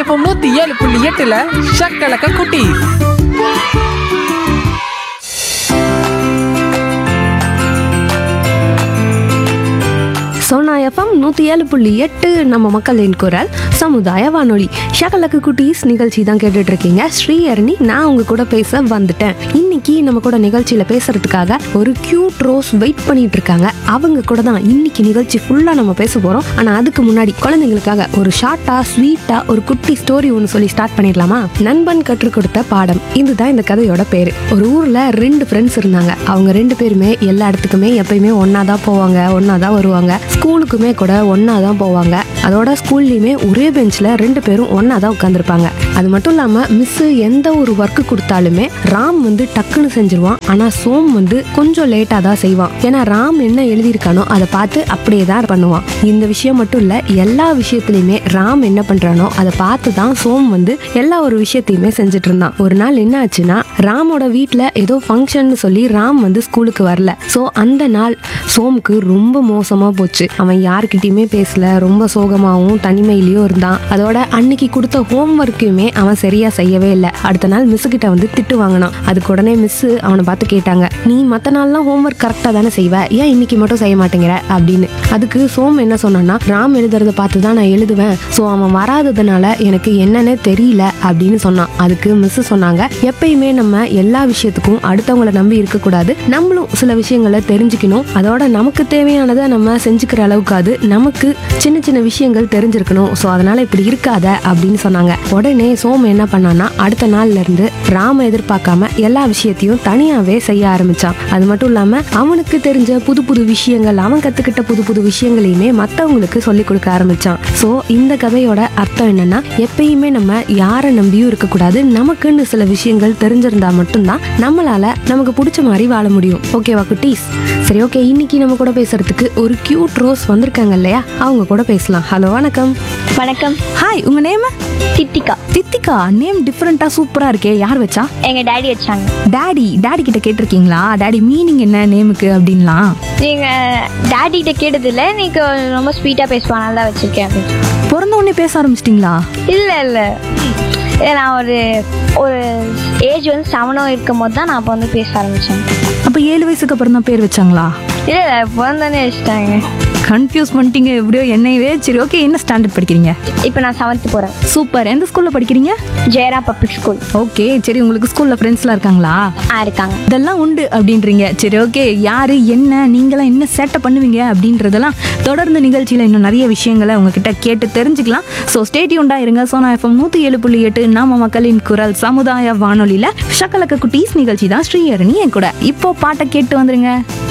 FM நூத்தி ஏழு புள்ளி எட்டுல ஷக்கலக்க குட்டி சோனா எஃப்எம் நூற்றி ஏழு புள்ளி எட்டு நம்ம மக்களின் குரல் சமுதாய வானொலி ஷகலக்கு குட்டீஸ் நிகழ்ச்சி தான் கேட்டுட்டு இருக்கீங்க ஸ்ரீஹரணி நான் உங்க கூட பேச வந்துட்டேன் இன்னைக்கு நம்ம கூட நிகழ்ச்சியில பேசுறதுக்காக ஒரு கியூட் ரோஸ் வெயிட் பண்ணிட்டு இருக்காங்க அவங்க கூட தான் இன்னைக்கு நிகழ்ச்சி ஃபுல்லா நம்ம பேச போறோம் ஆனா அதுக்கு முன்னாடி குழந்தைங்களுக்காக ஒரு ஷார்ட்டா ஸ்வீட்டா ஒரு குட்டி ஸ்டோரி ஒன்று சொல்லி ஸ்டார்ட் பண்ணிடலாமா நண்பன் கற்றுக் கொடுத்த பாடம் இதுதான் இந்த கதையோட பேரு ஒரு ஊர்ல ரெண்டு ஃப்ரெண்ட்ஸ் இருந்தாங்க அவங்க ரெண்டு பேருமே எல்லா இடத்துக்குமே எப்பயுமே ஒன்னா தான் போவாங்க ஒன்னா தான் வருவாங்க ஸ்கூலுக்குமே கூட ஒன்னா தான் போவாங்க அதோட ஸ்கூல்லையுமே ஒரே பெஞ்சில் ரெண்டு பேரும் ஒன்னா தான் உட்காந்துருப்பாங்க அது மட்டும் இல்லாம மிஸ் எந்த ஒரு ஒர்க் கொடுத்தாலுமே ராம் வந்து டக்குன்னு செஞ்சிருவான் ஆனா சோம் வந்து கொஞ்சம் லேட்டா தான் செய்வான் ஏன்னா ராம் என்ன எழுதியிருக்கானோ அதை பார்த்து அப்படியே தான் பண்ணுவான் இந்த விஷயம் மட்டும் இல்ல எல்லா விஷயத்துலயுமே ராம் என்ன பண்றானோ அதை பார்த்து தான் சோம் வந்து எல்லா ஒரு விஷயத்தையுமே செஞ்சுட்டு இருந்தான் ஒரு நாள் என்ன ஆச்சுன்னா ராமோட வீட்ல ஏதோ ஃபங்க்ஷன் சொல்லி ராம் வந்து ஸ்கூலுக்கு வரல ஸோ அந்த நாள் சோமுக்கு ரொம்ப மோசமா போச்சு அவன் யார்கிட்டயுமே பேசல ரொம்ப சோகமாவும் தனிமையிலயும் இருந்தான் அதோட அன்னைக்கு கொடுத்த ஹோம் ஒர்க்கையுமே அவன் சரியா செய்யவே இல்லை அடுத்த நாள் மிஸ் கிட்ட வந்து திட்டு வாங்கினான் அதுக்கு உடனே மிஸ் அவனை பார்த்து கேட்டாங்க நீ மத்த நாள்லாம் ஹோம் ஒர்க் கரெக்டா தானே செய்வ ஏன் இன்னைக்கு மட்டும் செய்ய மாட்டேங்கிற அப்படின்னு அதுக்கு சோம் என்ன சொன்னான்னா ராம் எழுதுறத பார்த்து தான் நான் எழுதுவேன் ஸோ அவன் வராததுனால எனக்கு என்னன்னே தெரியல அப்படின்னு சொன்னான் அதுக்கு மிஸ் சொன்னாங்க எப்பயுமே நம்ம எல்லா விஷயத்துக்கும் அடுத்தவங்கள நம்பி இருக்கக்கூடாது நம்மளும் சில விஷயங்களை தெரிஞ்சுக்கணும் அதோட நமக்கு தேவையானதை நம்ம செஞ்சுக்கிற அளவுக்கு அது நமக்கு சின்ன சின்ன விஷயங்கள் தெரிஞ்சிருக்கணும் ஸோ அதனால இப்படி இருக்காத அப்படின்னு சொன்னாங்க உடனே சோம் என்ன பண்ணான்னா அடுத்த நாள்ல இருந்து ராம எதிர்பார்க்காம எல்லா விஷயத்தையும் தனியாவே செய்ய ஆரம்பிச்சான் அது மட்டும் இல்லாம அவனுக்கு தெரிஞ்ச புது புது விஷயங்கள் அவன் கத்துக்கிட்ட புது புது விஷயங்களையுமே மற்றவங்களுக்கு சொல்லி கொடுக்க ஆரம்பிச்சான் ஸோ இந்த கதையோட அர்த்தம் என்னன்னா எப்பயுமே நம்ம யாரை நம்பியும் இருக்கக்கூடாது நமக்குன்னு சில விஷயங்கள் தெரிஞ்சிருந்தா மட்டும்தான் நம்மளால நமக்கு பிடிச்ச மாதிரி வாழ முடியும் ஓகேவா குட்டீஸ் சரி ஓகே இன்னைக்கு நம்ம கூட பேசுறதுக்கு ஒரு கியூட் ரோஸ் வந்திருக்காங்க இல்லையா அவங்க கூட பேசலாம் ஹலோ வணக்கம் வணக்கம் ஹாய் உங்க நேம் தித்திகா தித்திகா நேம் டிஃப்ரெண்டா சூப்பரா இருக்கே யார் வச்சா எங்க டாடி வச்சாங்க டாடி டாடி கிட்ட கேட்டிருக்கீங்களா டாடி மீனிங் என்ன நேமுக்கு அப்படின்லாம் நீங்க டாடி கிட்ட கேட்டதில்ல நீங்க ரொம்ப ஸ்வீட்டா பேசுவானால தான் வச்சிருக்கேன் அப்படின்னு. பிறந்த உடனே பேச ஆரம்பிச்சிட்டிங்களா இல்ல இல்ல இல்ல, நான் ஒரு ஒரு ஏஜ் வந்து செவனோ இருக்கும் போது தான் நான் அப்போ வந்து பேச ஆரம்பிச்சேன் அப்ப ஏழு வயசுக்கு அப்புறம் தான் பேர் வச்சாங்களா இல்ல இல்ல பிறந்தோடனே வச்சுட்டாங்க கன்ஃபியூஸ் பண்ணிட்டீங்க எப்படியோ என்னையவே சரி ஓகே என்ன ஸ்டாண்டர்ட் படிக்கிறீங்க இப்போ நான் செவன்த் போறேன் சூப்பர் எந்த ஸ்கூல்ல படிக்கிறீங்க ஜெயரா பப்ளிக் ஸ்கூல் ஓகே சரி உங்களுக்கு ஸ்கூல்ல ஃப்ரெண்ட்ஸ்லாம் இருக்காங்களா ஆ இருக்காங்க இதெல்லாம் உண்டு அப்படின்றீங்க சரி ஓகே யாரு என்ன நீங்களாம் என்ன சேட்டை பண்ணுவீங்க அப்படின்றதெல்லாம் தொடர்ந்து நிகழ்ச்சியில் இன்னும் நிறைய விஷயங்களை உங்ககிட்ட கேட்டு தெரிஞ்சுக்கலாம் ஸோ ஸ்டேடியூண்டா இருங்க சோனா எஃப்எம் நூற்றி ஏழு புள்ளி எட்டு நாம மக்களின் குரல் சமுதாய வானொலியில் ஷக்கலக்க குட்டீஸ் நிகழ்ச்சி தான் ஸ்ரீஹரணி என் கூட இப்போ பாட்டை கேட்டு வந்துருங்க